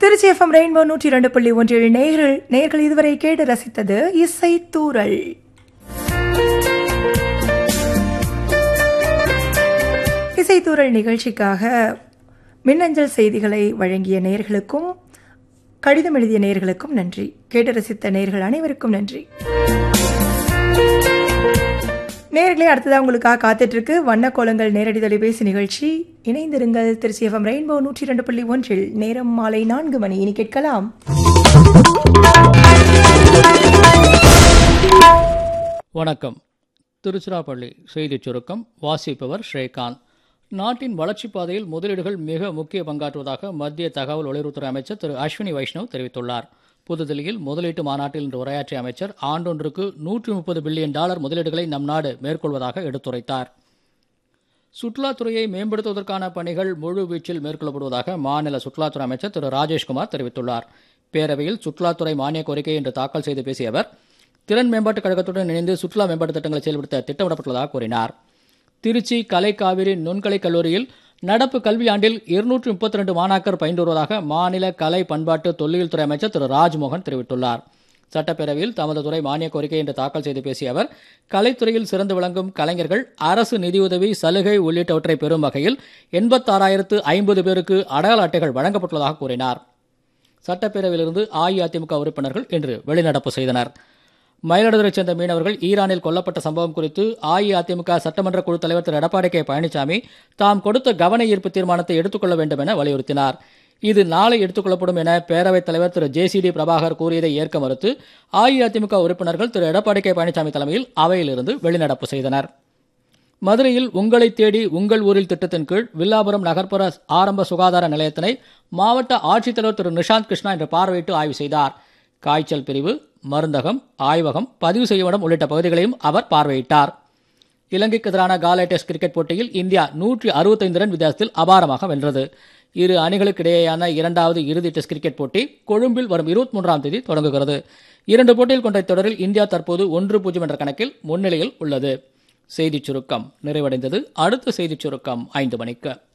Trichy FM rainbow நூற்றி இரண்டு புள்ளி ஒன்றில் நேர்கள் நேர்கள் இதுவரை கேட்டு ரசித்தது இசை தூரல் இசைத்தூரல் நிகழ்ச்சிக்காக மின்னஞ்சல் செய்திகளை வழங்கிய நேர்களுக்கும் கடிதம் எழுதிய நேர்களுக்கும் நன்றி கேட்டு ரசித்த நேர்கள் அனைவருக்கும் நன்றி நேர்களே அடுத்ததாக உங்களுக்காக காத்துட்டு இருக்கு வண்ணக்கோலங்கள் நேரடி தொலைபேசி நிகழ்ச்சி இணைந்திருங்கள் திருச்சி எஃப்எம் ரெயின்போ நூற்றி இரண்டு புள்ளி ஒன்றில் நேரம் மாலை நான்கு மணி இனி கேட்கலாம் வணக்கம் திருச்சிராப்பள்ளி செய்திச் சுருக்கம் வாசிப்பவர் ஸ்ரீகாந்த் நாட்டின் வளர்ச்சிப் பாதையில் முதலீடுகள் மிக முக்கிய பங்காற்றுவதாக மத்திய தகவல் ஒளிபரப்புத்துறை அமைச்சர் திரு அஸ்வினி வைஷ்ணவ் தெரிவித்துள்ளார் புதுதில்லியில் முதலீட்டு மாநாட்டில் இன்று உரையாற்றிய அமைச்சர் ஆண்டொன்றுக்கு நூற்றி முப்பது பில்லியன் டாலர் முதலீடுகளை நம் நாடு மேற்கொள்வதாக எடுத்துரைத்தார் சுற்றுலாத்துறையை மேம்படுத்துவதற்கான பணிகள் முழு வீச்சில் மேற்கொள்ளப்படுவதாக மாநில சுற்றுலாத்துறை அமைச்சர் திரு ராஜேஷ்குமார் தெரிவித்துள்ளார் பேரவையில் சுற்றுலாத்துறை மானிய கோரிக்கை என்று தாக்கல் செய்து பேசிய அவர் திறன் மேம்பாட்டுக் கழகத்துடன் இணைந்து சுற்றுலா மேம்பாட்டு திட்டங்களை செயல்படுத்த திட்டமிடப்பட்டுள்ளதாக கூறினார் திருச்சி கலை காவிரி நுண்கலை கல்லூரியில் நடப்பு கல்வியாண்டில் இருநூற்றி முப்பத்தி ரெண்டு மாணாக்கர் பயின்று வருவதாக மாநில கலை பண்பாட்டு தொல்லியல் துறை அமைச்சர் திரு ராஜ்மோகன் தெரிவித்துள்ளார் சட்டப்பேரவையில் தமது துறை மானிய கோரிக்கை என்று தாக்கல் செய்து பேசிய அவர் கலைத்துறையில் சிறந்து விளங்கும் கலைஞர்கள் அரசு நிதியுதவி சலுகை உள்ளிட்டவற்றை பெறும் வகையில் எண்பத்தாறாயிரத்து ஐம்பது பேருக்கு அடையாள அட்டைகள் வழங்கப்பட்டுள்ளதாக கூறினார் சட்டப்பேரவையிலிருந்து அஇஅதிமுக உறுப்பினர்கள் இன்று வெளிநடப்பு செய்தனர் மயிலாடுதுறைச் சேர்ந்த மீனவர்கள் ஈரானில் கொல்லப்பட்ட சம்பவம் குறித்து அஇஅதிமுக சட்டமன்ற குழு தலைவர் திரு எடப்பாடி கே பழனிசாமி தாம் கொடுத்த கவன ஈர்ப்பு தீர்மானத்தை எடுத்துக்கொள்ள வேண்டும் என வலியுறுத்தினார் இது நாளை எடுத்துக்கொள்ளப்படும் என பேரவைத் தலைவர் திரு ஜே சி டி பிரபாகர் கூறியதை ஏற்க மறுத்து அஇஅதிமுக உறுப்பினர்கள் திரு எடப்பாடி கே பழனிசாமி தலைமையில் அவையிலிருந்து வெளிநடப்பு செய்தனர் மதுரையில் உங்களை தேடி உங்கள் ஊரில் திட்டத்தின் கீழ் வில்லாபுரம் நகர்ப்புற ஆரம்ப சுகாதார நிலையத்தினை மாவட்ட ஆட்சித்தலைவர் திரு நிஷாந்த் கிருஷ்ணா இன்று பார்வையிட்டு ஆய்வு செய்தார் காய்ச்சல் பிரிவு மருந்தகம் ஆய்வகம் பதிவு செய்யப்படும் உள்ளிட்ட பகுதிகளையும் அவர் பார்வையிட்டார் இலங்கைக்கு எதிரான காலை டெஸ்ட் கிரிக்கெட் போட்டியில் இந்தியா நூற்றி அறுபத்தைந்து ரன் வித்தியாசத்தில் அபாரமாக வென்றது இரு அணிகளுக்கிடையேயான இரண்டாவது இறுதி டெஸ்ட் கிரிக்கெட் போட்டி கொழும்பில் வரும் இருபத்தி மூன்றாம் தேதி தொடங்குகிறது இரண்டு போட்டியில் கொண்ட தொடரில் இந்தியா தற்போது ஒன்று பூஜ்ஜியம் என்ற கணக்கில் முன்னிலையில் உள்ளது செய்திச் சுருக்கம் நிறைவடைந்தது அடுத்த செய்திச் சுருக்கம் ஐந்து மணிக்கு